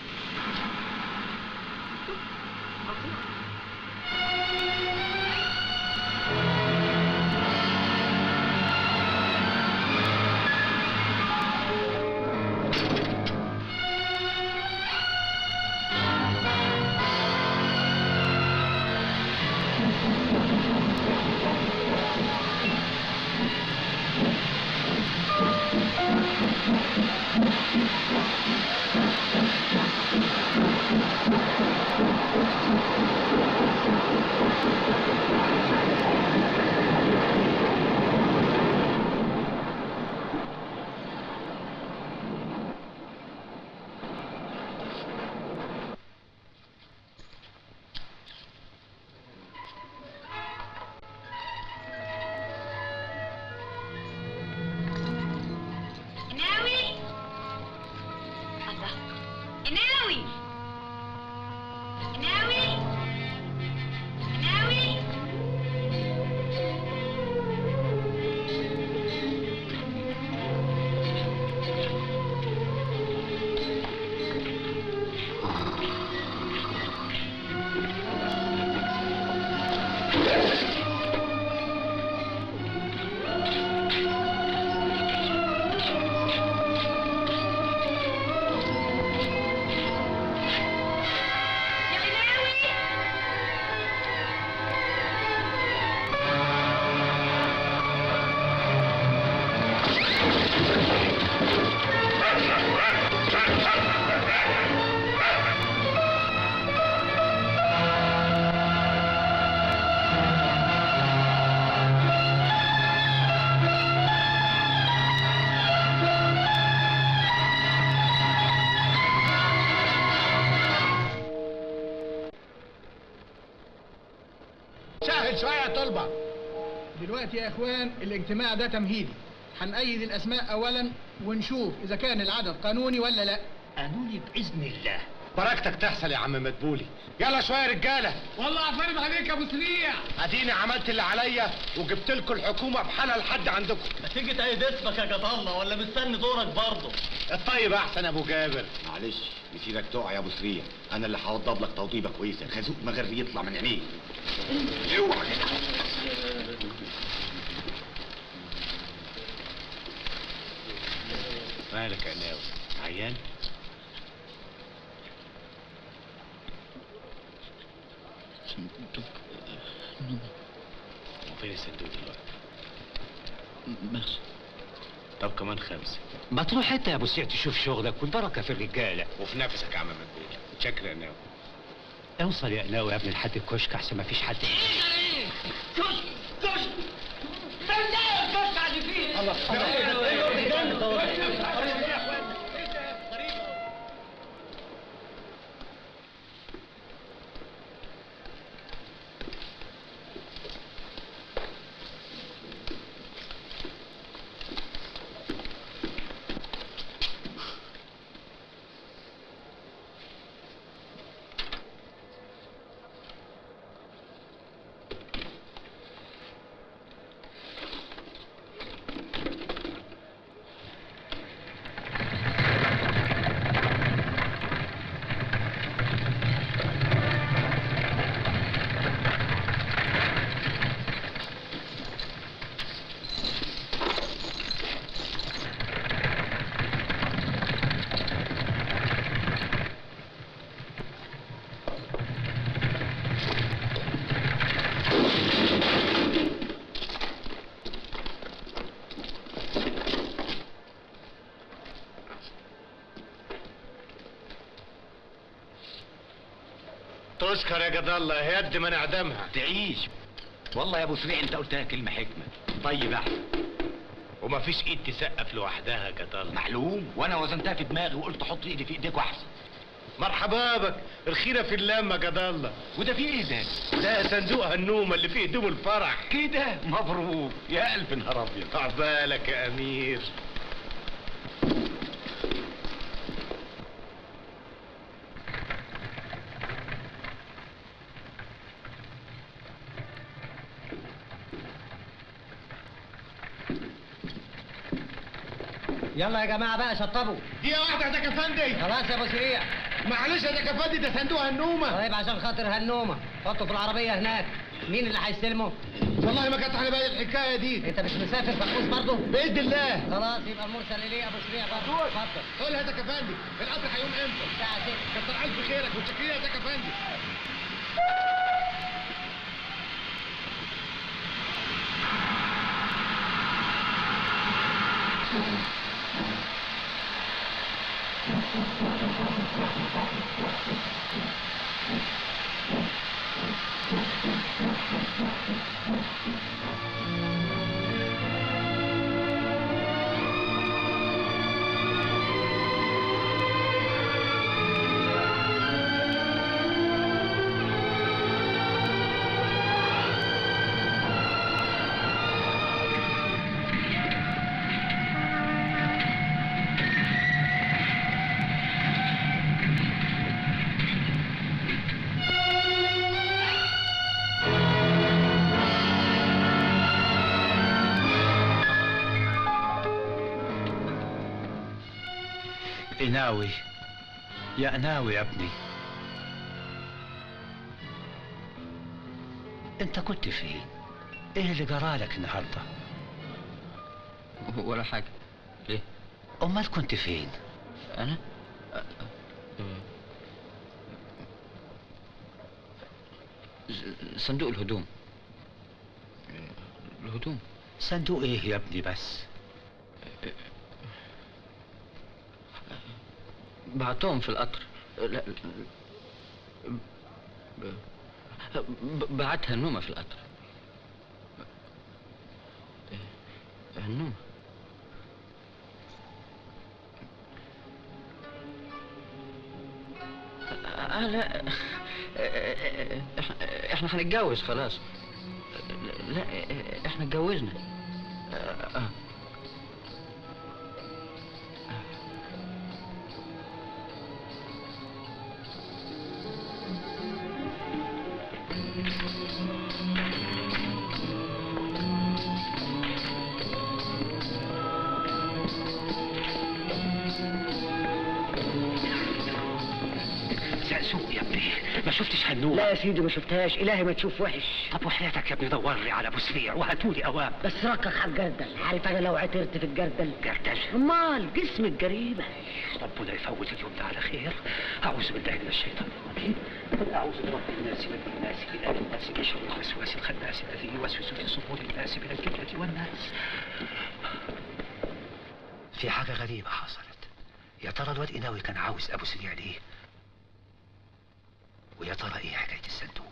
ناوي الله ناوي ناوي ناوي عجل شويه يا طلبه دلوقتي يا اخوان الاجتماع ده تمهيدي هنأيد الاسماء اولا ونشوف اذا كان العدد قانوني ولا لا قانوني باذن الله بركتك تحصل يا عم مدبولي يلا شويه يا رجاله والله عفارم عليك يا ابو سريع اديني عملت اللي عليا وجبت لكم الحكومه بحالها لحد عندكم ما تيجي تأيد اسمك يا جد الله ولا مستني دورك برضه الطيب احسن يا ابو جابر معلش مسيرك تقع يا ابو سريع انا اللي هوضب لك توضيبه كويسه خازوق مغربي يطلع من عينيك اوعى مالك يا ناوي عيان وفين الصندوق دلوقتي ماشي طب كمان خمسه ما تروح انت يا ابو سعيد تشوف شغلك والبركه في الرجاله وفي نفسك يا عم مدبولي شكرا يا ناوي اوصل يا قناوي يا ابني لحد الكشك احسن ما فيش حد كش كش كش على فيه تشكر يا جد الله يد من اعدامها تعيش والله يا ابو سريع انت قلتها كلمه حكمه طيب احسن ومفيش ايد تسقف لوحدها يا جد الله معلوم وانا وزنتها في دماغي وقلت حط ايدي في ايديك واحسن مرحبا بك الخيره في اللمه يا جد الله وده في ايه ده ده صندوق هنومه اللي فيه هدوم الفرح كده مبروك يا الف نهار ابيض عقبالك يا امير يلا يا جماعه بقى شطبوا دقيقه واحده يا زكي افندي خلاص يا ابو سريع معلش يا زكي افندي ده صندوق هنومه طيب عشان خاطر هنومه حطه في العربيه هناك مين اللي هيستلمه والله ما كانت على بالي الحكايه دي انت مش مسافر فحوس برضه باذن الله خلاص يبقى المرسل ليه يا ابو سريع برضه اتفضل قول يا زكي افندي القطر هيقوم امتى الساعه 6 كتر الف خيرك وشكرا يا زكي افندي قناوي يا قناوي يا ابني انت كنت فين ايه اللي جرالك النهارده ولا حاجه ليه امال كنت فين انا صندوق الهدوم الهدوم صندوق ايه يا ابني بس بعتهم في القطر لا ب- بعتها النومة في القطر النومة آه لا إحنا- احنا هنتجوز خلاص لا اه، احنا اتجوزنا اه آه. زقزوق يا ابني ما شفتش هنومه لا يا سيدي ما شفتهاش الهي ما تشوف وحش طب وحياتك يا ابني دور لي على ابو سريع وهاتولي اوام بس ركك على الجردل عارف انا لو عثرت في الجردل جردل امال جسم الجريمه ربنا يفوت اليوم ده على خير اعوذ بالله من الشيطان الرجيم قل اعوذ برب الناس ملك الناس اله الناس من شر الوسواس الخناس الذي يوسوس في صدور الناس من الجنه والناس في حاجه غريبه حصلت يا ترى الواد قناوي كان عاوز ابو سريع ليه ويا ترى ايه حكايه الصندوق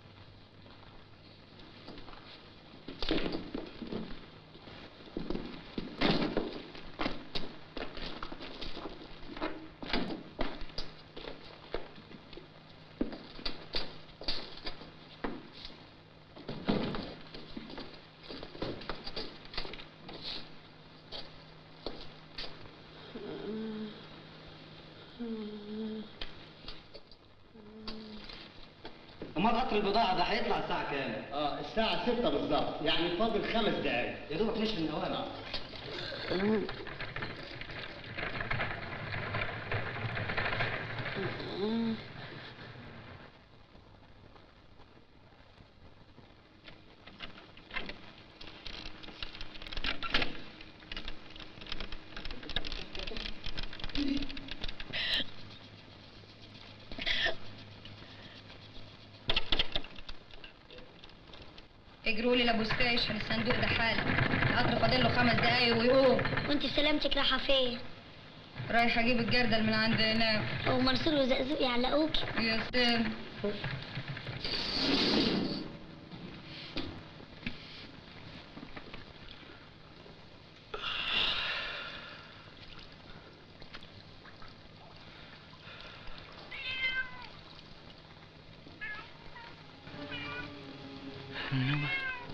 امال قطر البضاعه ده هيطلع الساعه كام؟ اه الساعة 6 بالظبط يعني فاضل خمس دقايق يا دوبك نشف النوام اجروا لي لابو ستيشن الصندوق ده حالا القطر فاضل له خمس دقايق ويقوم وانت سلامتك رايحه فين؟ رايح اجيب الجردل من عند هناك هو منصور وزقزوق يعلقوكي يا سلام نومة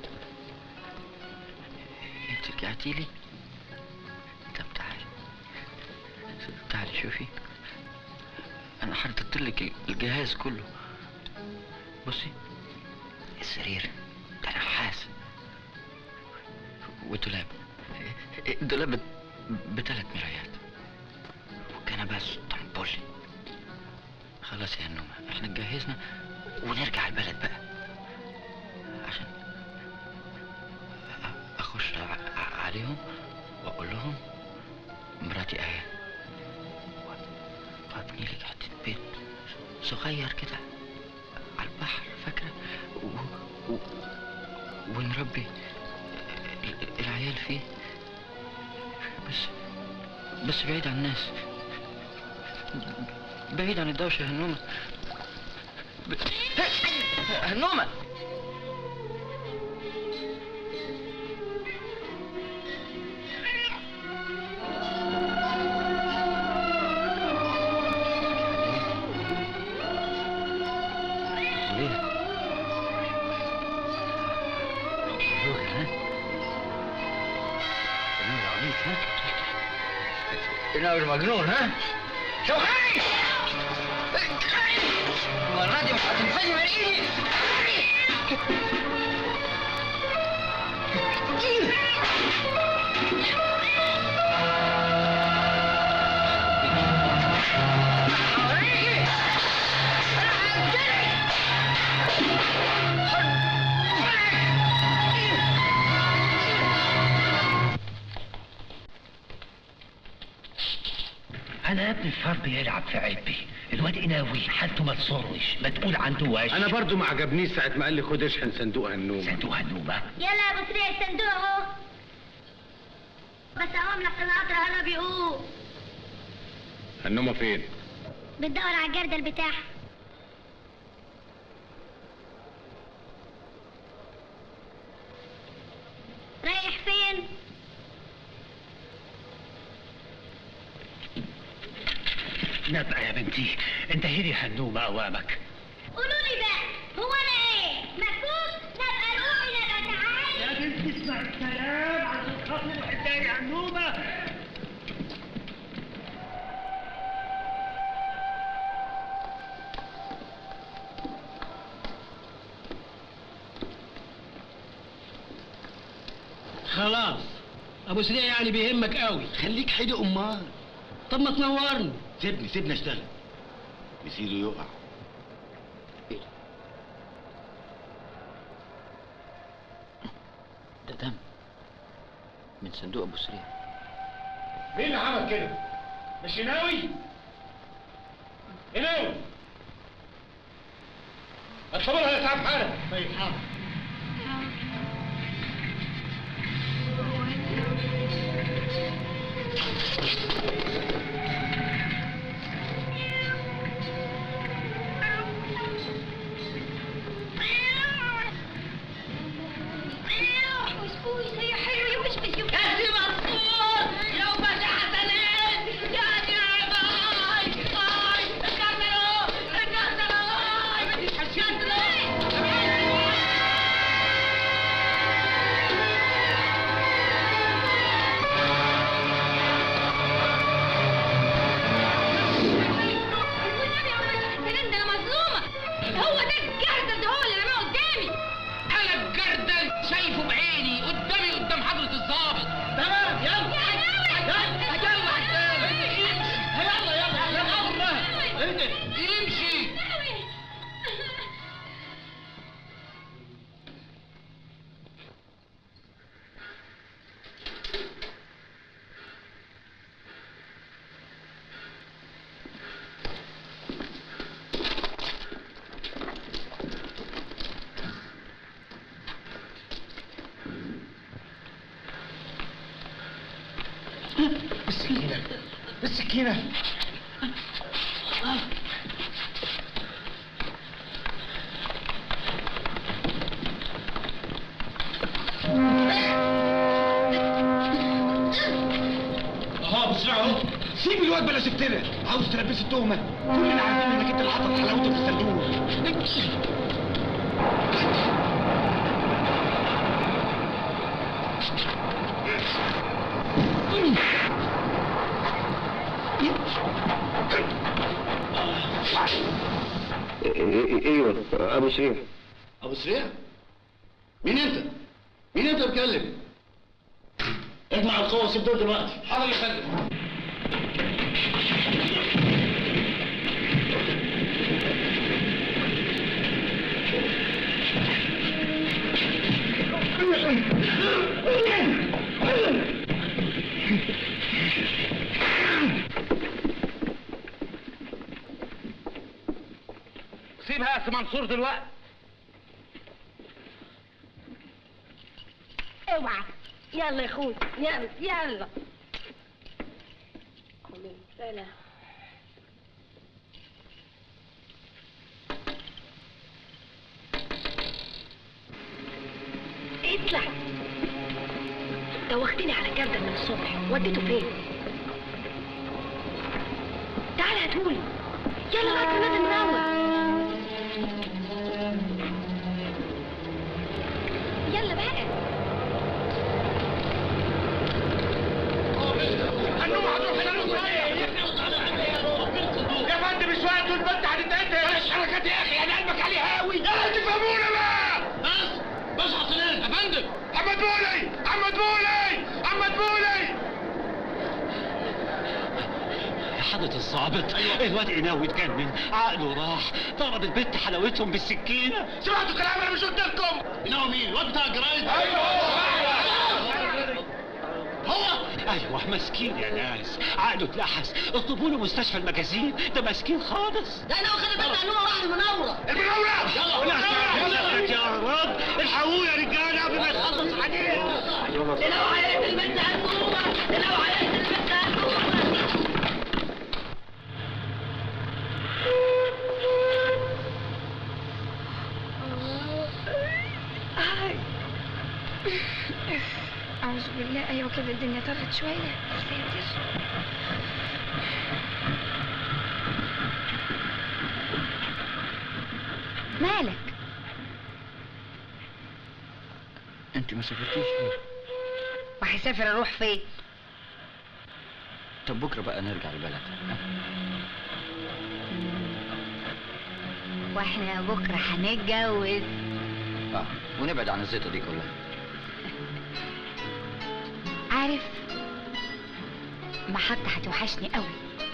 انت رجعتي لي طب تعالي تعالي شوفي انا حرطت لك الجهاز كله بصي السرير ده نحاس والدولاب الدولاب بت- بثلاث مرايات والكنبه اسطنبولي خلاص يا نومة احنا اتجهزنا ونرجع البلد بقى عشان أ- اخش ع- ع- عليهم واقول لهم مراتي اهي و- وابني لك حته بيت صغير كده على البحر فاكره و... و... ونربي ال- العيال فيه بس بس بعيد عن الناس بعيد عن الدوشه هنومه ب... هنومه ليه؟ روح ها؟ مجنون عبيط ها؟ انا مجنون ها؟ شوقي! المرة دي مش هتنفذي من ايدي انا يا ابني الفار بيلعب في عبي الواد قناوي حالته ما تصرش ما تقول عنده وش انا برضو ما عجبنيش ساعه ما قال لي خد اشحن صندوق هالنوم صندوق هالنومه يلا يا ابو سريع الصندوق اهو بس اقوم لك القطر انا بيقوم هالنومه فين بتدور على الجردل بتاعها رايح فين؟ نبقى يا بنتي انتهي هالنومه اوامك قولوا لي بقى هو انا ايه؟ مكفوف؟ نبقى نروح نبقى تعالى السلام عشان خاطر وحداني عنوبة خلاص ابو سريع يعني بيهمك قوي خليك حيدي امال طب ما تنورني سيبني سيبني اشتغل مسيره يقع ده دم من صندوق ابو سريع مين اللي عمل كده؟ مش يناوي؟ يناوي اطلبها يا سعاد حالا طيب حاضر هي حلوة مش بس كاسي مصور يوم حسنات يا نعمة هاي هاي كسروا كسروا والنبي يا ولد ده انا مظلومة هو ده الجردل ده هو اللي رماه قدامي انا الجردل شايفه بعيني قدامي قدام حضرة الضابط تمام يلا يلا يلا يلا يلا يمشي السكينة السكينة اهو ابو سريع اهو سيب الواد بلا سبتنا عاوز تلبسه التهمه كلنا عارفين انك انت اللي حاطط حلاوته في الصندوق ايوه ابو سريع ابو سريع مين انت مين انت بتكلم اجمع القوة وسيب دول دلوقتي حاضر يا فندم سيبها يا سي منصور دلوقتي اوعى يلا يا اخوي يلا يلا سلام اطلع دوختني على جردل من الصبح وديته فين تعال هاتولي يلا القطر لازم نروح يلا بقى هنوم هتروح هنا يا فندم شوية دول بنت هتتقتل مش حركات يا اخي انا قلبك عليها قوي يلا تفهمونا بقى بس بس حسنين يا فندم محمد بولي محمد بولي محمد بولي يا حضرة الظابط الواد قناوي اتجنن عقله راح ضرب البت حلاوتهم بالسكينة سمعتوا كلام انا مش قلت لكم قناوي مين الواد بتاع الجرايد هو ايوه مسكين يا ناس عقله اتلحس اطلبوا له مستشفى المجازين ده مسكين خالص ده انا واخد البنت عنوة راح المنورة المنورة يلا يا رب الحقوه يا رجاله قبل ما يخلص عليه لو عيلت البنت عنوة لو عيلت البنت عنوة أعوذ بالله أيوة كده الدنيا طرت شوية يا ساتر مالك انت ما سافرتيش ليه وهيسافر اروح فين طب بكره بقى نرجع البلد ها؟ واحنا بكره هنتجوز اه ونبعد عن الزيطه دي كلها عارف محطة هتوحشني قوي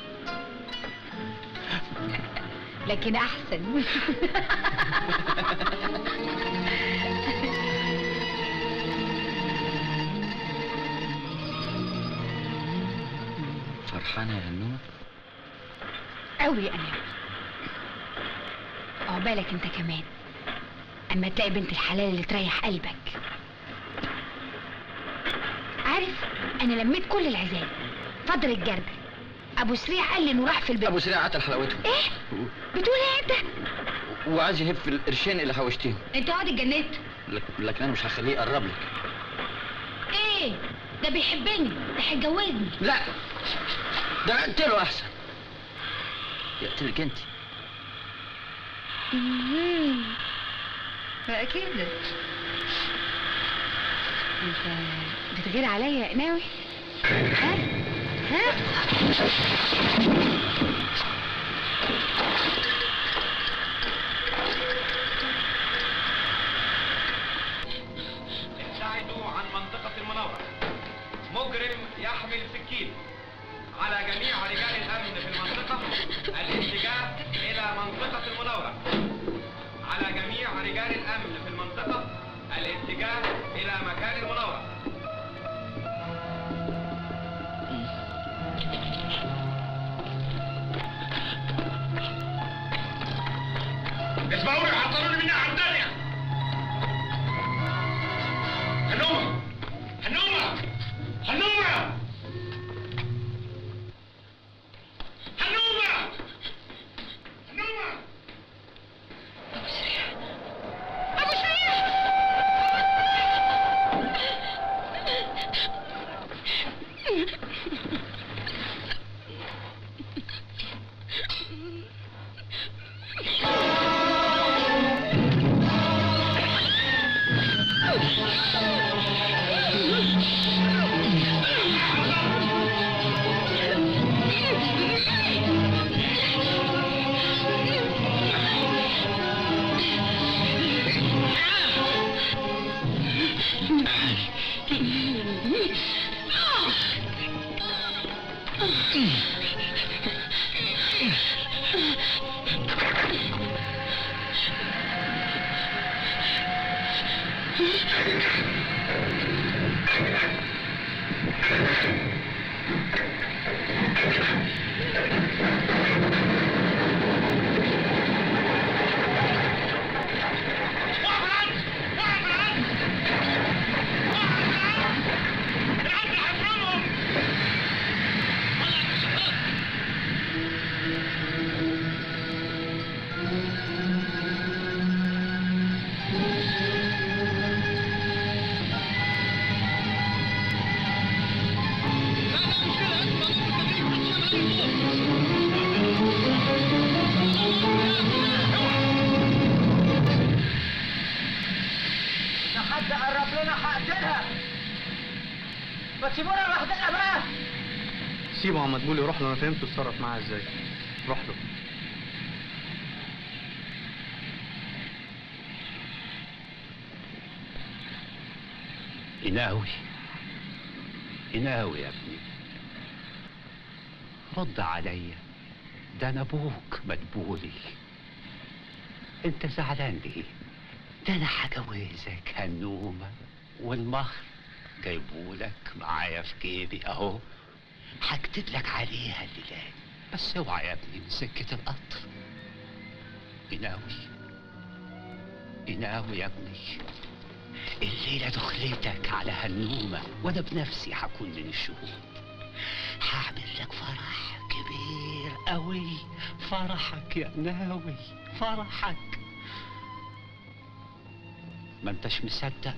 لكن احسن فرحانه يا هنومه قوي انا عقبالك انت كمان اما تلاقي بنت الحلال اللي تريح قلبك عارف انا لميت كل العزال فضل الجرد ابو سريع قال لي انه راح في البيت ابو سريع قتل حلاوتهم ايه بتقول ايه انت وعايز يهب في القرشين اللي حوشتيهم انت قاعد اتجننت لك- لكن انا مش هخليه يقرب لك ايه ده بيحبني ده هيتجوزني لا ده اقتله احسن يقتلك انت مم. بقى كده انت بتغير عليا يا قناوي ها ها ابتعدوا عن منطقة المناورة مجرم يحمل سكين على جميع رجال الأمن في المنطقة الاتجاه إلى منطقة المناورة على جميع رجال الأمن في المنطقة الاتجاه إلى مكان المناورة اسمعوني عطلوني منها على الدنيا هنومة هنومة هنومة هنومة هنومة ابو ده حد قرب لنا هقتلها ما تسيبونا لوحدنا بقى سيبه يا مدبولي روح له انا فهمت اتصرف معاه ازاي روح له إناوي إناوي يا ابني رد عليا ده أنا أبوك مدبولي أنت زعلان ليه؟ ده أنا هجوزك هنومة والمهر جايبولك معايا في جيبي أهو هكتب لك عليها الليلة بس اوعى يا ابني من سكة القطر إناوي إناوي يا ابني الليلة دخلتك على هنومة وأنا بنفسي هكون من الشهود هعمل لك فرح كبير قوي فرحك يا ناوي فرحك ما انتش مصدق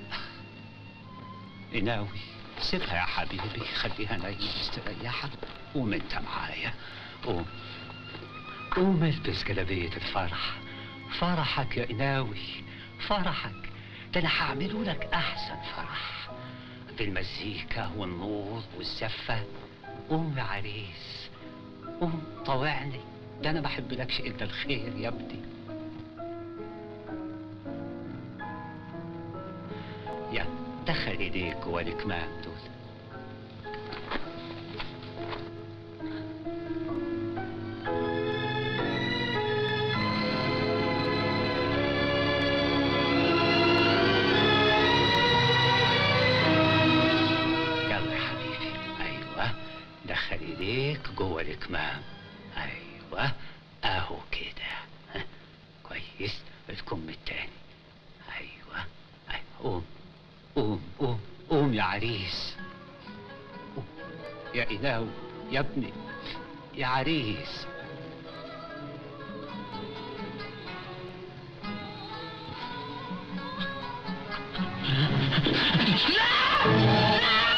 ناوي سيبها يا حبيبي خليها نايمة مستريحة قوم انت معايا قوم قوم البس جلابية الفرح فرحك يا إناوي فرحك ده أنا هعمله لك أحسن فرح بالمزيكا والنور والزفة قوم يا عريس قوم طوعني ده انا بحب لكش الا الخير يا ابني يا دخل ايديك جوا الكمام دول يلا يا حبيبي ايوه دخل ايديك جوه الكمام ايوه اهو كده ها، كويس الكم التاني ايوه ايوه قوم قوم قوم قوم يا عريس قوم. يا إله يا ابني يا عريس لا